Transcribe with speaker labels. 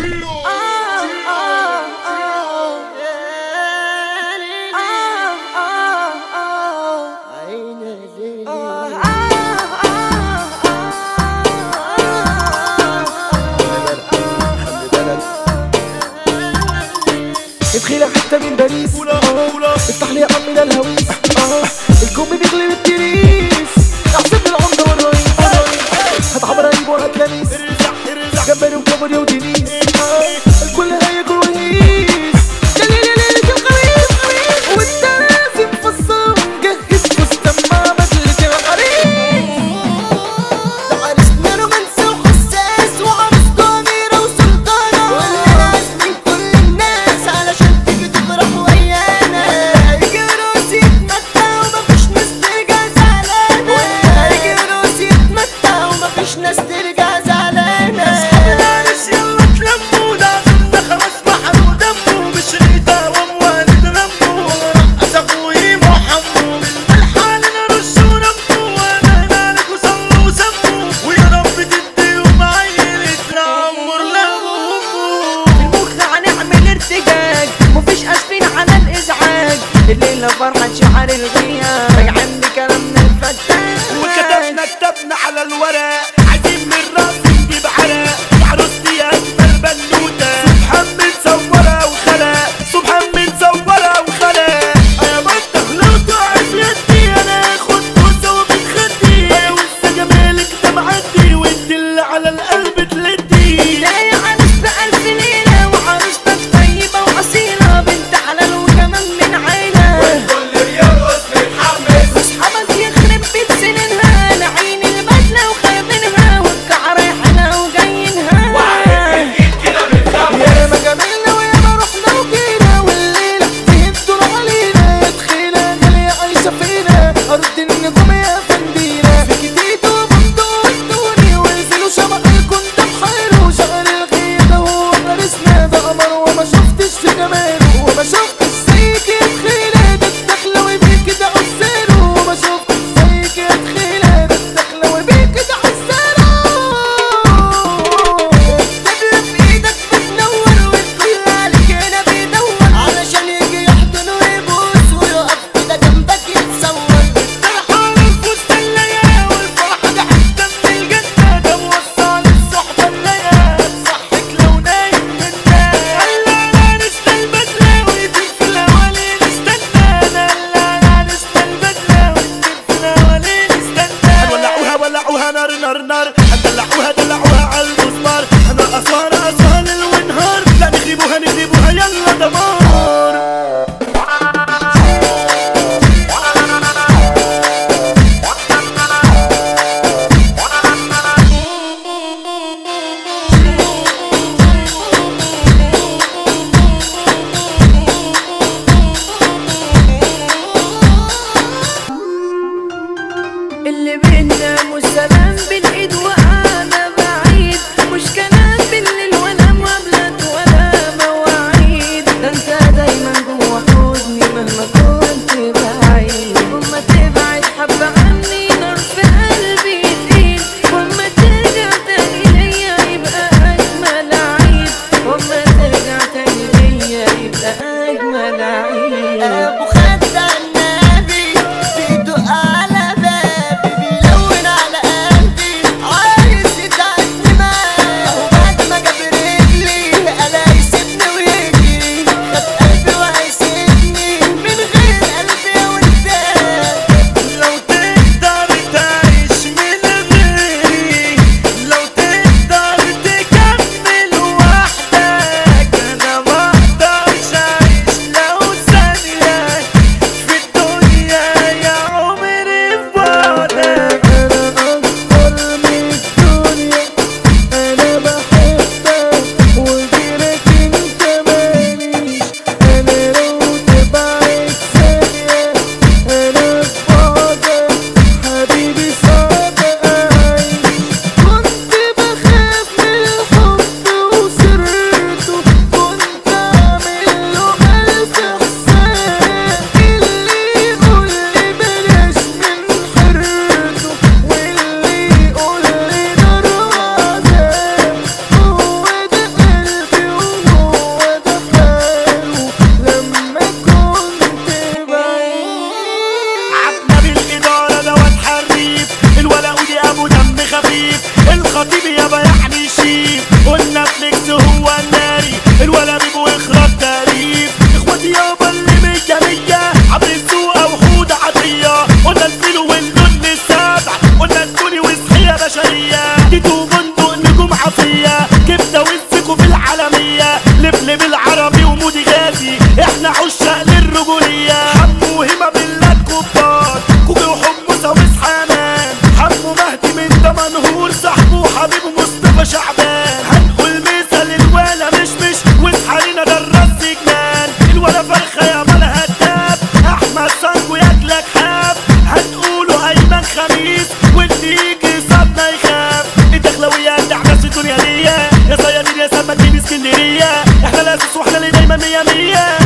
Speaker 1: ادخلي حتى من باريس افتح لي يا عم ده الهويس آه. الكم بيغلب التريس احسن من العمدة والرئيس هات عمر قريب وهات لميس جمبري وكبري ودينيس آه. الكل هياكل وهيس يا ليلي ليلة الخميس وانت لازم في الصوم جهز فستان مع بدلة العريس
Speaker 2: عرسنا رومانسي وحساس وعروسته أميرة وسلطانة واللي عازمين كل الناس علشان تيجي تفرح ويانا هيجي روسي يتمتع ومفيش ناس ترجع زعلانة هيجي روسي يتمتع ومفيش ناس ترجع زعلانة أصحاب العرس يلا تلموا ده عشان خلاص بحر ودمه مش ريتا واموال رمه رقص أخوي محمو بالملحة نرش ونمو وانا مالك وصلوا وسموا ويا رب تديهم عيلة العمر لهمه
Speaker 3: المخ هنعمل ارتجاج مفيش اسفين على الازعاج الليله فرحه شعر الغياب راجعين بكلامنا الفتاح
Speaker 2: وكتبنا كتبنا على الورق عايزين من راس نجيب عرق عروستي اجمل بنوته سبحان من صورها وخلق سبحان من صورها وخلق يا بنت لو ضاعت يدي انا اخد بوسه ومن خدي ولسه جمالك ده معدي وانت اللي على القلب تلدي
Speaker 3: لا يا عروس بألف ليلة وعروستك طيبة وأصيلة بنت حلال وكمان من عيلة واصحابك يخرب بيت سنينها لعين البدلة وخايفينها
Speaker 4: يعني شيف قلنا فليكس هو الناري الولا بيبو اخراج تاريخ اخواتي يابا اللي مية مية عبد السوق وحود عادية قلنا الفيل واللون السبع قلنا التوني وصحية بشرية تيتو بندق نجوم عافية كبدة وسكوا في العالمية لبلب العربي ومودي غازي احنا عشاق للرجولية حمو وهمة بالله كبار كوكي وحمصة واسحامان حمو مهدي من دمنهور صاحبه وحبيبه مصطفى شعبان هنقول مثل الولا مش مش واصحى ده الراس جنان الولا فرخة يا مالها الداب احمد سانجو ياكلك حاب هنقوله ايمن خميس واللي يجي صدنا يخاف الدخلوية اللي عكس الدنيا ليا يا صيادين يا سمكين اسكندرية احنا الاساس واحنا اللي دايما مية مية